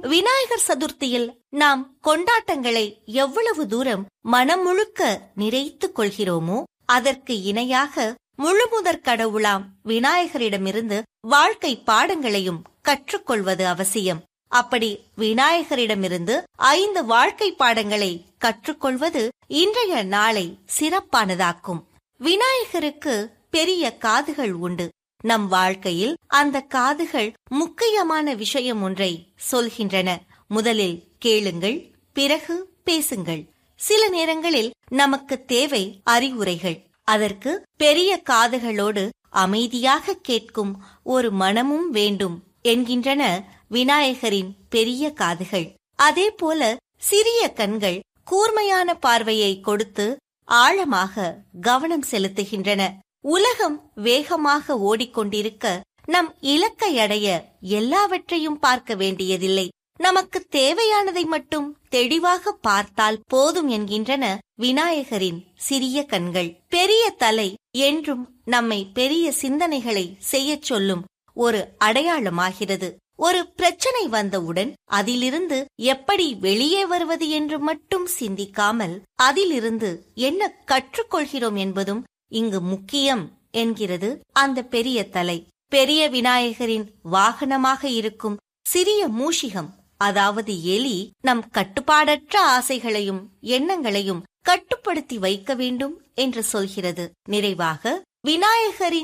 விநாயகர் சதுர்த்தியில் நாம் கொண்டாட்டங்களை எவ்வளவு தூரம் மனம் முழுக்க நிறைத்துக் கொள்கிறோமோ அதற்கு இணையாக முழுமுதற் கடவுளாம் விநாயகரிடமிருந்து வாழ்க்கை பாடங்களையும் கற்றுக்கொள்வது அவசியம் அப்படி விநாயகரிடமிருந்து ஐந்து வாழ்க்கை பாடங்களை கற்றுக்கொள்வது இன்றைய நாளை சிறப்பானதாக்கும் விநாயகருக்கு பெரிய காதுகள் உண்டு நம் வாழ்க்கையில் அந்த காதுகள் முக்கியமான விஷயம் ஒன்றை சொல்கின்றன முதலில் கேளுங்கள் பிறகு பேசுங்கள் சில நேரங்களில் நமக்கு தேவை அறிவுரைகள் அதற்கு பெரிய காதுகளோடு அமைதியாக கேட்கும் ஒரு மனமும் வேண்டும் என்கின்றன விநாயகரின் பெரிய காதுகள் அதே போல சிறிய கண்கள் கூர்மையான பார்வையை கொடுத்து ஆழமாக கவனம் செலுத்துகின்றன உலகம் வேகமாக ஓடிக்கொண்டிருக்க நம் இலக்கை அடைய எல்லாவற்றையும் பார்க்க வேண்டியதில்லை நமக்கு தேவையானதை மட்டும் தெளிவாக பார்த்தால் போதும் என்கின்றன விநாயகரின் சிறிய கண்கள் பெரிய தலை என்றும் நம்மை பெரிய சிந்தனைகளை செய்யச் சொல்லும் ஒரு அடையாளமாகிறது ஒரு பிரச்சனை வந்தவுடன் அதிலிருந்து எப்படி வெளியே வருவது என்று மட்டும் சிந்திக்காமல் அதிலிருந்து என்ன கற்றுக்கொள்கிறோம் என்பதும் இங்கு முக்கியம் என்கிறது அந்த பெரிய தலை பெரிய விநாயகரின் வாகனமாக இருக்கும் சிறிய மூஷிகம் அதாவது எலி நம் கட்டுப்பாடற்ற ஆசைகளையும் எண்ணங்களையும் கட்டுப்படுத்தி வைக்க வேண்டும் என்று சொல்கிறது நிறைவாக விநாயகரின்